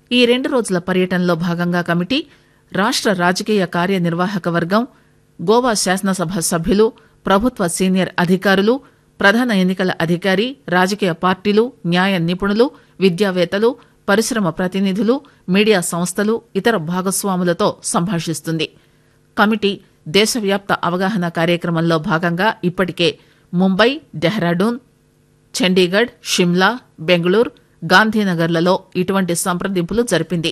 ఈ రెండు రోజుల పర్యటనలో భాగంగా కమిటీ రాష్ట రాజకీయ కార్యనిర్వాహక వర్గం గోవా శాసనసభ సభ్యులు ప్రభుత్వ సీనియర్ అధికారులు ప్రధాన ఎన్నికల అధికారి రాజకీయ పార్టీలు న్యాయ నిపుణులు విద్యావేత్తలు పరిశ్రమ ప్రతినిధులు మీడియా సంస్థలు ఇతర భాగస్వాములతో సంభాషిస్తుంది కమిటీ దేశవ్యాప్త అవగాహన కార్యక్రమంలో భాగంగా ఇప్పటికే ముంబై డెహ్రాడూన్ చండీగఢ్ షిమ్లా బెంగళూరు గాంధీనగర్లలో ఇటువంటి సంప్రదింపులు జరిపింది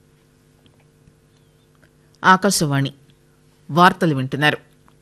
ఆకాశవాణి వార్తలు వింటున్నారు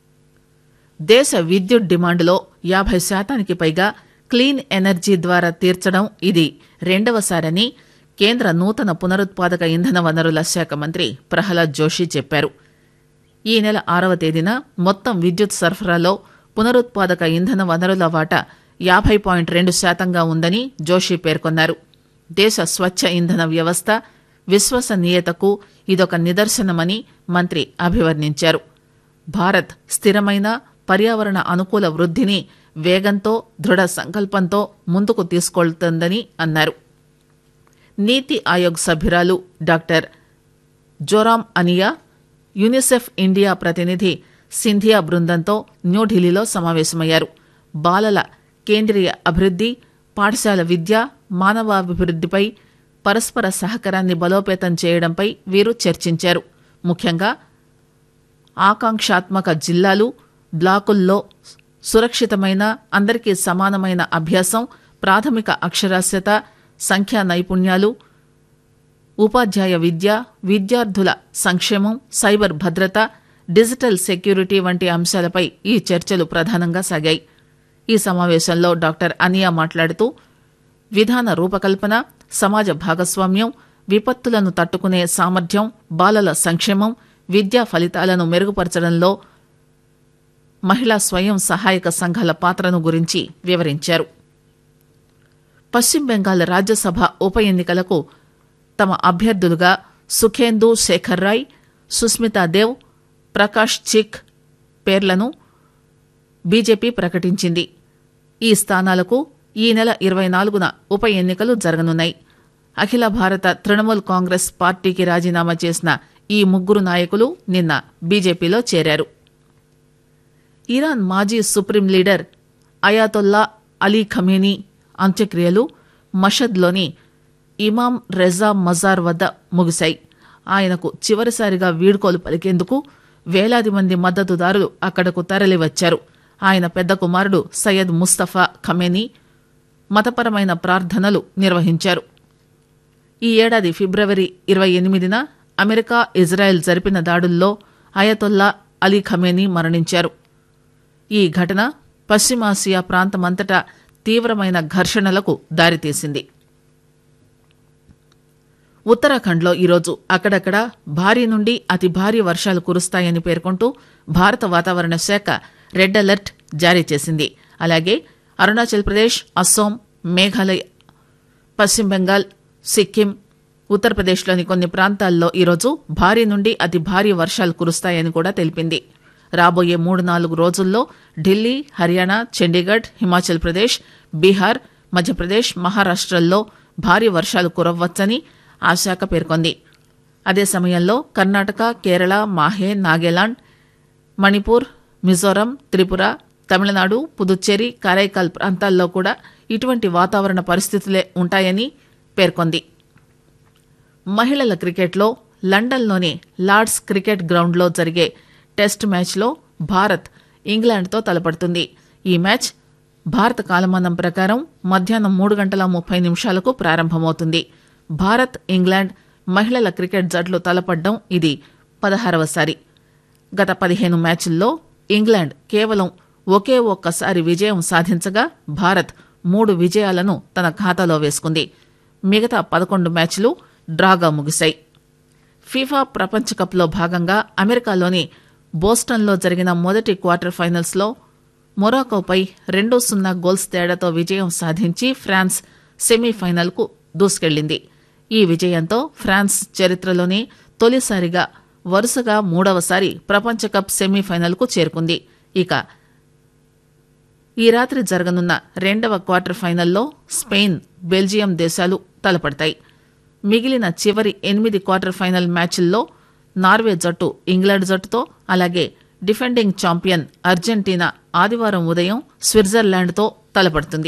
దేశ విద్యుత్ డిమాండ్లో యాభై శాతానికి పైగా క్లీన్ ఎనర్జీ ద్వారా తీర్చడం ఇది రెండవసారని కేంద్ర నూతన పునరుత్పాదక ఇంధన వనరుల శాఖ మంత్రి ప్రహ్లాద్ జోషి చెప్పారు ఈ నెల ఆరవ తేదీన మొత్తం విద్యుత్ సరఫరాలో పునరుత్పాదక ఇంధన వనరుల వాటా యాభై పాయింట్ రెండు శాతంగా ఉందని జోషి పేర్కొన్నారు దేశ స్వచ్ఛ ఇంధన వ్యవస్థ విశ్వసనీయతకు ఇదొక నిదర్శనమని మంత్రి అభివర్ణించారు భారత్ స్థిరమైన పర్యావరణ అనుకూల వృద్ధిని వేగంతో దృఢ సంకల్పంతో ముందుకు తీసుకెళ్తోందని అన్నారు నీతి ఆయోగ్ సభ్యురాలు డాక్టర్ జోరాం అనియా యునిసెఫ్ ఇండియా ప్రతినిధి సింధియా బృందంతో న్యూఢిల్లీలో సమావేశమయ్యారు బాలల కేంద్రీయ అభివృద్ది పాఠశాల విద్య మానవాభివృద్దిపై పరస్పర సహకారాన్ని బలోపేతం చేయడంపై వీరు చర్చించారు ముఖ్యంగా ఆకాంక్షాత్మక జిల్లాలు బ్లాకుల్లో సురక్షితమైన అందరికీ సమానమైన అభ్యాసం ప్రాథమిక అక్షరాస్యత సంఖ్యా నైపుణ్యాలు ఉపాధ్యాయ విద్య విద్యార్థుల సంక్షేమం సైబర్ భద్రత డిజిటల్ సెక్యూరిటీ వంటి అంశాలపై ఈ చర్చలు ప్రధానంగా సాగాయి ఈ సమావేశంలో డాక్టర్ అనియా మాట్లాడుతూ విధాన రూపకల్పన సమాజ భాగస్వామ్యం విపత్తులను తట్టుకునే సామర్థ్యం బాలల సంక్షేమం విద్యా ఫలితాలను మెరుగుపరచడంలో మహిళా స్వయం సహాయక సంఘాల పాత్రను గురించి వివరించారు పశ్చిమ బెంగాల్ రాజ్యసభ ఉప ఎన్నికలకు తమ అభ్యర్థులుగా సుఖేందు శేఖర్ రాయ్ సుస్మితా దేవ్ ప్రకాష్ చిక్ పేర్లను బీజేపీ ప్రకటించింది ఈ స్థానాలకు ఈ నెల ఇరవై నాలుగున ఉప ఎన్నికలు జరగనున్నాయి అఖిల భారత తృణమూల్ కాంగ్రెస్ పార్టీకి రాజీనామా చేసిన ఈ ముగ్గురు నాయకులు నిన్న బీజేపీలో చేరారు ఇరాన్ మాజీ supreme leader Ayatollah Ali Khamenei అంత్యక్రియలు మషద్లోని ఇమాం రెజా మజార్ వద్ద ముగిశాయి ఆయనకు చివరిసారిగా వీడ్కోలు పలికేందుకు వేలాది మంది మద్దతుదారులు అక్కడకు తరలివచ్చారు ఆయన పెద్ద కుమారుడు సయ్యద్ ముస్తఫా ఖమేనీ మతపరమైన ప్రార్థనలు నిర్వహించారు ఈ ఏడాది ఫిబ్రవరి ఇరవై ఎనిమిదిన అమెరికా ఇజ్రాయెల్ జరిపిన దాడుల్లో అయతొల్లా అలీ ఖమేనీ మరణించారు ఈ ఘటన పశ్చిమాసియా ప్రాంతమంతటా తీవ్రమైన ఘర్షణలకు దారితీసింది ఉత్తరాఖండ్లో ఈరోజు అక్కడక్కడ భారీ నుండి అతి భారీ వర్షాలు కురుస్తాయని పేర్కొంటూ భారత వాతావరణ శాఖ రెడ్ అలర్ట్ జారీ చేసింది అలాగే అరుణాచల్ ప్రదేశ్ అస్సోం మేఘాలయ పశ్చిమ బెంగాల్ సిక్కిం ఉత్తరప్రదేశ్లోని కొన్ని ప్రాంతాల్లో ఈరోజు భారీ నుండి అతి భారీ వర్షాలు కురుస్తాయని కూడా తెలిపింది రాబోయే మూడు నాలుగు రోజుల్లో ఢిల్లీ హర్యానా చండీగఢ్ హిమాచల్ ప్రదేశ్ బీహార్ మధ్యప్రదేశ్ మహారాష్టల్లో భారీ వర్షాలు కురవ్వచ్చని ఆ శాఖ పేర్కొంది అదే సమయంలో కర్ణాటక కేరళ మాహే నాగాలాండ్ మణిపూర్ మిజోరం త్రిపుర తమిళనాడు పుదుచ్చేరి కారైకాల్ ప్రాంతాల్లో కూడా ఇటువంటి వాతావరణ పరిస్థితులే ఉంటాయని పేర్కొంది మహిళల క్రికెట్లో లండన్లోని లార్డ్స్ క్రికెట్ గ్రౌండ్లో జరిగే టెస్ట్ మ్యాచ్లో భారత్ ఇంగ్లాండ్తో తలపడుతుంది ఈ మ్యాచ్ భారత కాలమానం ప్రకారం మధ్యాహ్నం మూడు గంటల ముప్పై నిమిషాలకు ప్రారంభమవుతుంది భారత్ ఇంగ్లాండ్ మహిళల క్రికెట్ జట్లు తలపడ్డం ఇది పదహారవసారి గత పదిహేను మ్యాచ్ల్లో ఇంగ్లాండ్ కేవలం ఒకే ఒక్కసారి విజయం సాధించగా భారత్ మూడు విజయాలను తన ఖాతాలో వేసుకుంది మిగతా పదకొండు మ్యాచ్లు డ్రాగా ముగిశాయి ఫీఫా ప్రపంచ కప్లో భాగంగా అమెరికాలోని బోస్టన్లో జరిగిన మొదటి క్వార్టర్ ఫైనల్స్లో మొరాకోపై రెండు సున్నా గోల్స్ తేడాతో విజయం సాధించి ఫ్రాన్స్ సెమీఫైనల్కు దూసుకెళ్లింది ఈ విజయంతో ఫ్రాన్స్ చరిత్రలోనే తొలిసారిగా వరుసగా మూడవసారి ప్రపంచ కప్ సెమీఫైనల్కు చేరుకుంది ఇక ఈ రాత్రి జరగనున్న రెండవ క్వార్టర్ ఫైనల్లో స్పెయిన్ బెల్జియం దేశాలు తలపడతాయి మిగిలిన చివరి ఎనిమిది క్వార్టర్ ఫైనల్ మ్యాచ్ల్లో నార్వే జట్టు ఇంగ్లాండ్ జట్టుతో అలాగే డిఫెండింగ్ ఛాంపియన్ అర్జెంటీనా ఆదివారం ఉదయం స్విట్జర్లాండ్తో తలపడుతుంది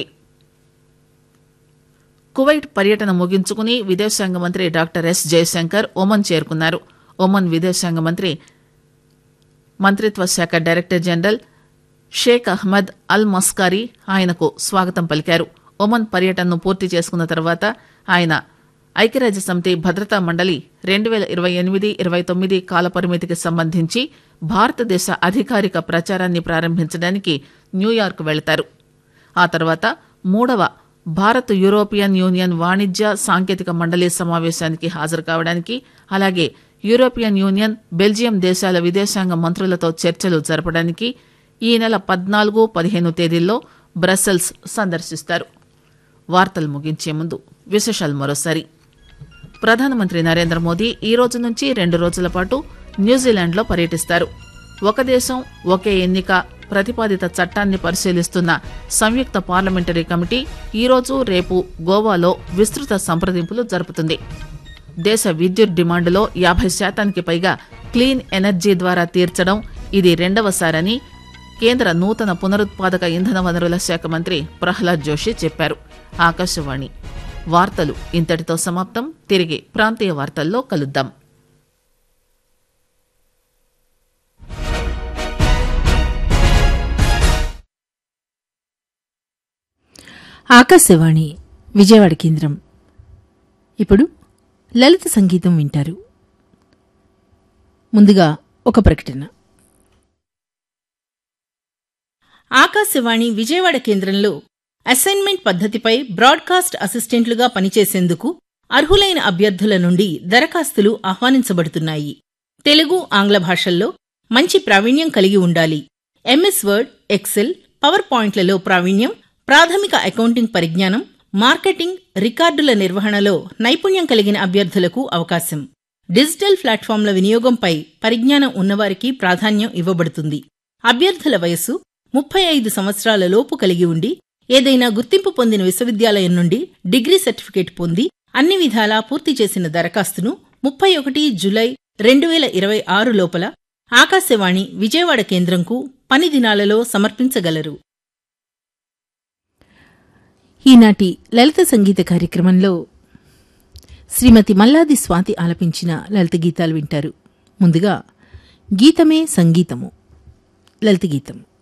కువైట్ పర్యటన ముగించుకుని విదేశాంగ మంత్రి డాక్టర్ ఎస్ జయశంకర్ ఒమన్ చేరుకున్నారు ఒమన్ విదేశాంగ మంత్రి మంత్రిత్వ శాఖ director general Sheikh Ahmed Al Maskari ఆయనకు స్వాగతం పలికారు ఒమన్ పర్యటనను పూర్తి చేసుకున్న తర్వాత ఆయన ఐక్యరాజ్య సమితి భద్రతా మండలి రెండు వేల ఇరవై ఎనిమిది ఇరవై తొమ్మిది కాలపరిమితికి సంబంధించి భారతదేశ అధికారిక ప్రచారాన్ని ప్రారంభించడానికి న్యూయార్క్ వెళతారు ఆ తర్వాత మూడవ భారత్ యూరోపియన్ యూనియన్ వాణిజ్య సాంకేతిక మండలి సమావేశానికి హాజరు కావడానికి అలాగే యూరోపియన్ యూనియన్ బెల్జియం దేశాల విదేశాంగ మంత్రులతో చర్చలు జరపడానికి ఈ నెల పద్నాలుగు పదిహేను తేదీల్లో బ్రసెల్స్ సందర్శిస్తారు వార్తలు ముగించే ముందు విశేషాలు మరోసారి ప్రధానమంత్రి నరేంద్ర మోదీ ఈ రోజు నుంచి రెండు రోజుల పాటు న్యూజిలాండ్లో పర్యటిస్తారు ఒక దేశం ఒకే ఎన్నిక ప్రతిపాదిత చట్టాన్ని పరిశీలిస్తున్న సంయుక్త పార్లమెంటరీ కమిటీ ఈరోజు రేపు గోవాలో విస్తృత సంప్రదింపులు జరుపుతుంది దేశ విద్యుత్ డిమాండ్లో యాభై శాతానికి పైగా క్లీన్ ఎనర్జీ ద్వారా తీర్చడం ఇది రెండవసారని కేంద్ర నూతన పునరుత్పాదక ఇంధన వనరుల శాఖ మంత్రి ప్రహ్లాద్ జోషి చెప్పారు ఆకాశవాణి వార్తలు ఇంతటితో సమాప్తం తిరిగి ప్రాంతీయ వార్తల్లో కలుద్దాం ఆకాశవాణి విజయవాడ కేంద్రం ఇప్పుడు లలిత సంగీతం వింటారు ముందుగా ఒక ప్రకటన ఆకాశవాణి విజయవాడ కేంద్రంలో అసైన్మెంట్ పద్ధతిపై బ్రాడ్కాస్ట్ అసిస్టెంట్లుగా పనిచేసేందుకు అర్హులైన అభ్యర్థుల నుండి దరఖాస్తులు ఆహ్వానించబడుతున్నాయి తెలుగు ఆంగ్ల భాషల్లో మంచి ప్రావీణ్యం కలిగి ఉండాలి ఎంఎస్ వర్డ్ ఎక్సెల్ పవర్ పాయింట్లలో ప్రావీణ్యం ప్రాథమిక అకౌంటింగ్ పరిజ్ఞానం మార్కెటింగ్ రికార్డుల నిర్వహణలో నైపుణ్యం కలిగిన అభ్యర్థులకు అవకాశం డిజిటల్ ప్లాట్ఫామ్ల వినియోగంపై పరిజ్ఞానం ఉన్నవారికి ప్రాధాన్యం ఇవ్వబడుతుంది అభ్యర్థుల వయస్సు ముప్పై ఐదు సంవత్సరాల లోపు కలిగి ఉండి ఏదైనా గుర్తింపు పొందిన విశ్వవిద్యాలయం నుండి డిగ్రీ సర్టిఫికేట్ పొంది అన్ని విధాలా పూర్తి చేసిన దరఖాస్తును ముప్పై ఒకటి జులై రెండు వేల ఇరవై ఆరు లోపల ఆకాశవాణి విజయవాడ కేంద్రంకు పని దినాలలో సమర్పించగలరు ఈనాటి లలిత సంగీత కార్యక్రమంలో శ్రీమతి మల్లాది స్వాతి ఆలపించిన లలిత గీతాలు వింటారు ముందుగా గీతమే సంగీతము లలిత గీతం